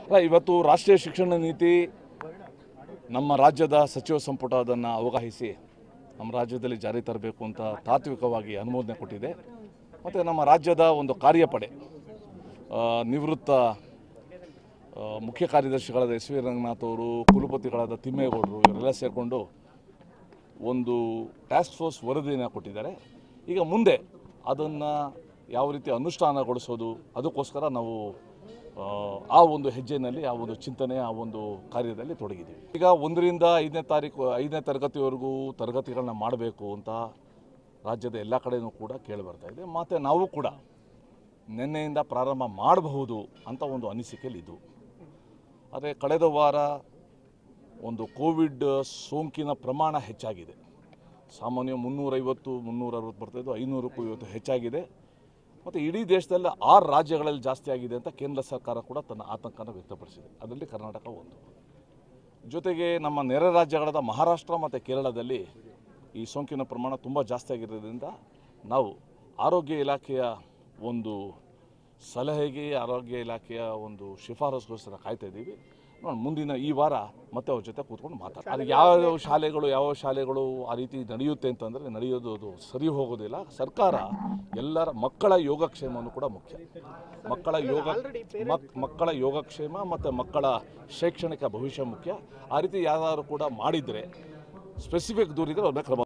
ಅಲ್ಲ ಇವತ್ತು ರಾಷ್ಟ್ರೀಯ ಶಿಕ್ಷಣ ನೀತಿ ನಮ್ಮ ರಾಜ್ಯದ ಸಚಿವ ಸಂಪುಟ ಅದನ್ನು ಅವಗಾಹಿಸಿ ನಮ್ಮ ರಾಜ್ಯದಲ್ಲಿ ಜಾರಿ ತರಬೇಕು ಅಂತ ತಾತ್ವಿಕವಾಗಿ ಅನುಮೋದನೆ ಕೊಟ್ಟಿದೆ ಮತ್ತು ನಮ್ಮ ರಾಜ್ಯದ ಒಂದು ಕಾರ್ಯಪಡೆ ಆ, ನಿವೃತ್ತ ಆ, ಮುಖ್ಯ ಕಾರ್ಯದರ್ಶಿಗಳಾದ ಎಸ್ ವಿ ರಂಗನಾಥ್ ಅವರು ಕುಲಪತಿಗಳಾದ ತಿಮ್ಮೇಗೌಡರು ಇವರೆಲ್ಲ ಸೇರಿಕೊಂಡು ಒಂದು ಟಾಸ್ಕ್ ಫೋರ್ಸ್ ವರದಿಯನ್ನು ಕೊಟ್ಟಿದ್ದಾರೆ ಈಗ ಮುಂದೆ ಅದನ್ನು ಯಾವ ರೀತಿ ಅನುಷ್ಠಾನಗೊಳಿಸೋದು ಅದಕ್ಕೋಸ್ಕರ ನಾವು ಆ, ಆ ಒಂದು ಹೆಜ್ಜೆಯಲ್ಲಿ ಆ ಒಂದು ಚಿಂತನೆ ಆ ಒಂದು ಕಾರ್ಯದಲ್ಲಿ ತೊಡಗಿದ್ದೀವಿ ಈಗ ಒಂದರಿಂದ ಐದನೇ ತಾರೀಕು ಐದನೇ ತರಗತಿವರೆಗೂ ತರಗತಿಗಳನ್ನ ಮಾಡಬೇಕು ಅಂತ ರಾಜ್ಯದ ಎಲ್ಲ ಕಡೆಯೂ ಕೂಡ ಕೇಳಿ ಬರ್ತಾ ಇದೆ ಮತ್ತು ನಾವು ಕೂಡ ನಿನ್ನೆಯಿಂದ ಪ್ರಾರಂಭ ಮಾಡಬಹುದು ಅಂತ ಒಂದು ಅನಿಸಿಕೆಯಲ್ಲಿದ್ದು ಆದರೆ ಕಳೆದ ವಾರ ಒಂದು ಕೋವಿಡ್ ಸೋಂಕಿನ ಪ್ರಮಾಣ ಹೆಚ್ಚಾಗಿದೆ ಸಾಮಾನ್ಯ ಮುನ್ನೂರೈವತ್ತು ಮುನ್ನೂರ ಅರವತ್ತು ಬರ್ತಾಯಿದ್ದು ಐನೂರಕ್ಕೂ ಇವತ್ತು ಹೆಚ್ಚಾಗಿದೆ ಮತ್ತು ಇಡೀ ದೇಶದಲ್ಲಿ ಆರು ರಾಜ್ಯಗಳಲ್ಲಿ ಜಾಸ್ತಿ ಆಗಿದೆ ಅಂತ ಕೇಂದ್ರ ಸರ್ಕಾರ ಕೂಡ ತನ್ನ ಆತಂಕನ ವ್ಯಕ್ತಪಡಿಸಿದೆ ಅದರಲ್ಲಿ ಕರ್ನಾಟಕ ಒಂದು ಜೊತೆಗೆ ನಮ್ಮ ನೆರೆ ರಾಜ್ಯಗಳಾದ ಮಹಾರಾಷ್ಟ್ರ ಮತ್ತು ಕೇರಳದಲ್ಲಿ ಈ ಸೋಂಕಿನ ಪ್ರಮಾಣ ತುಂಬ ಜಾಸ್ತಿ ಆಗಿರೋದ್ರಿಂದ ನಾವು ಆರೋಗ್ಯ ಇಲಾಖೆಯ ಒಂದು ಸಲಹೆಗೆ ಆರೋಗ್ಯ ಇಲಾಖೆಯ ಒಂದು ಶಿಫಾರಸುಗೋಸ್ಕರ ಕಾಯ್ತಾ ಇದ್ದೀವಿ ನೋಡಿ ಮುಂದಿನ ಈ ವಾರ ಮತ್ತೆ ಅವ್ರ ಜೊತೆ ಕೂತ್ಕೊಂಡು ಮಾತಾಡ್ತಾರೆ ಅದು ಯಾವ ಶಾಲೆಗಳು ಯಾವ ಶಾಲೆಗಳು ಆ ರೀತಿ ನಡೆಯುತ್ತೆ ಅಂತಂದರೆ ನಡೆಯೋದು ಅದು ಸರಿ ಹೋಗೋದಿಲ್ಲ ಸರ್ಕಾರ ಎಲ್ಲರ ಮಕ್ಕಳ ಯೋಗಕ್ಷೇಮವನ್ನು ಕೂಡ ಮುಖ್ಯ ಮಕ್ಕಳ ಯೋಗ ಮಕ್ ಮಕ್ಕಳ ಯೋಗಕ್ಷೇಮ ಮತ್ತು ಮಕ್ಕಳ ಶೈಕ್ಷಣಿಕ ಭವಿಷ್ಯ ಮುಖ್ಯ ಆ ರೀತಿ ಯಾರು ಕೂಡ ಮಾಡಿದರೆ ಸ್ಪೆಸಿಫಿಕ್ ದೂರಿದ್ರೆ ಅವ್ರ ಮೇಲೆ ಕ್ರಮ